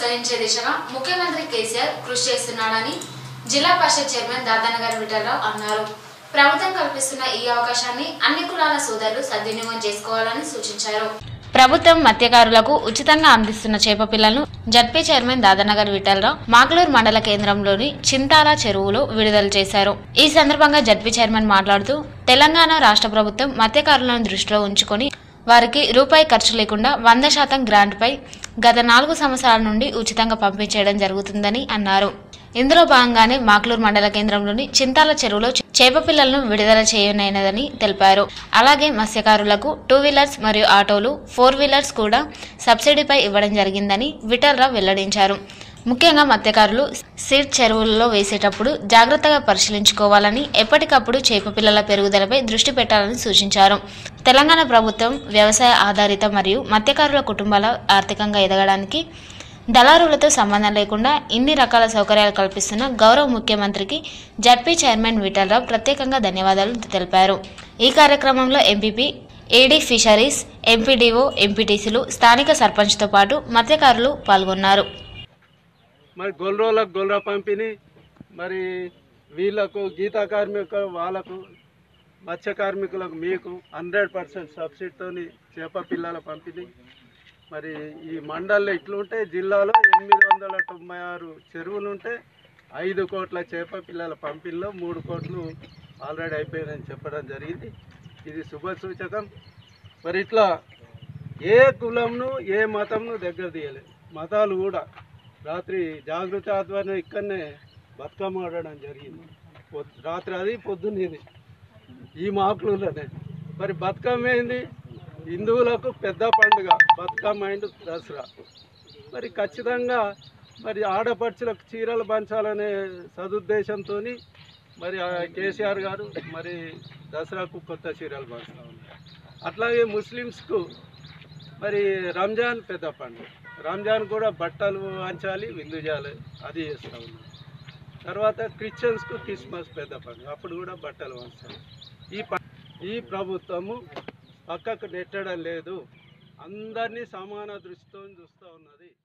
ప్రోత్సహించే దిశగా ముఖ్యమంత్రి కేసీఆర్ కృషి చేస్తున్నాడని జిల్లా పరిషత్ చైర్మన్ దాదానగర్ విఠలరావు అన్నారు ప్రభుత్వం కల్పిస్తున్న ఈ అవకాశాన్ని అన్ని కులాల సోదరులు సద్వినియోగం చేసుకోవాలని సూచించారు ప్రభుత్వం మత్స్యకారులకు ఉచితంగా అందిస్తున్న చేప పిల్లలను జడ్పీ చైర్మన్ దాదానగర్ విఠలరావు మాగలూరు మండల కేంద్రంలోని చింతాల చెరువులో విడుదల చేశారు ఈ సందర్భంగా జడ్పీ చైర్మన్ మాట్లాడుతూ తెలంగాణ రాష్ట్ర ప్రభుత్వం మత్స్యకారులను దృష్టిలో ఉంచుకొని వారికి రూపాయి ఖర్చు లేకుండా వంద శాతం గ్రాంట్పై గత నాలుగు సంవత్సరాల నుండి ఉచితంగా పంపిణీ చేయడం జరుగుతుందని అన్నారు ఇందులో భాగంగానే మాక్లూరు మండల కేంద్రంలోని చింతాల చెరువులో చేప పిల్లలను విడుదల చేయనైనదని తెలిపారు అలాగే మత్స్యకారులకు టూ వీలర్స్ మరియు ఆటోలు ఫోర్ వీలర్స్ కూడా సబ్సిడీపై ఇవ్వడం జరిగిందని విఠలరావు వెల్లడించారు ముఖ్యంగా మత్స్యకారులు సీడ్ చెరువులలో వేసేటప్పుడు జాగ్రత్తగా పరిశీలించుకోవాలని ఎప్పటికప్పుడు చేప పిల్లల పెరుగుదలపై దృష్టి పెట్టాలని సూచించారు తెలంగాణ ప్రభుత్వం వ్యవసాయ ఆధారిత మరియు మత్స్యకారుల కుటుంబాల ఆర్థికంగా ఎదగడానికి దళారులతో సంబంధం లేకుండా ఇన్ని రకాల సౌకర్యాలు కల్పిస్తున్న గౌరవ ముఖ్యమంత్రికి జడ్పీ చైర్మన్ విఠలరావు ప్రత్యేకంగా ధన్యవాదాలు తెలిపారు ఈ కార్యక్రమంలో ఎంపీపీ ఏడీ ఫిషరీస్ ఎంపీడీఓ ఎంపీటీసీలు స్థానిక సర్పంచ్తో పాటు మత్స్యకారులు పాల్గొన్నారు మరి గొల్రోలకు గొల్ర పంపిణీ మరి వీళ్ళకు గీతా కార్మిక వాళ్ళకు మత్స్య కార్మికులకు మీకు హండ్రెడ్ పర్సెంట్ సబ్సిడీతోని చేప పిల్లల పంపిణీ మరి ఈ మండల్లో ఇట్లుంటే జిల్లాలో ఎనిమిది వందల తొంభై ఆరు చెరువులు ఉంటే ఐదు కోట్ల చేప పిల్లల పంపిణీలో మూడు కోట్లు ఆల్రెడీ అయిపోయిందని చెప్పడం జరిగింది ఇది శుభ సూచకం మరి ఇట్లా ఏ కులంను ఏ మతంను దగ్గర తీయలేదు మతాలు కూడా రాత్రి జాగృతి ఆధ్వర్యం ఇక్కడనే బతుకమ్మ ఆడడం జరిగింది పొద్- రాత్రి అది పొద్దున్న ఇది ఈ మాకులులోనే మరి బతుకమ్మ ఏంది హిందువులకు పెద్ద పండుగ బతుకమ్మ అండ్ దసరా మరి ఖచ్చితంగా మరి ఆడపడుచులకు చీరలు పంచాలనే సదుద్దేశంతో మరి ఆ కేసీఆర్ గారు మరి దసరాకు కొత్త చీరలు పంచుతా ఉన్నారు అట్లాగే ముస్లిమ్స్కు మరి రంజాన్ పెద్ద పండుగ రంజాన్ కూడా బట్టలు వంచాలి విందు చేయాలి అది చేస్తూ ఉన్నాం తర్వాత క్రిస్టియన్స్కు క్రిస్మస్ పెద్ద పండుగ అప్పుడు కూడా బట్టలు వంచాలి ఈ ప ఈ ప్రభుత్వము పక్కకు నెట్టడం లేదు అందరినీ సమాన దృష్టితో చూస్తూ ఉన్నది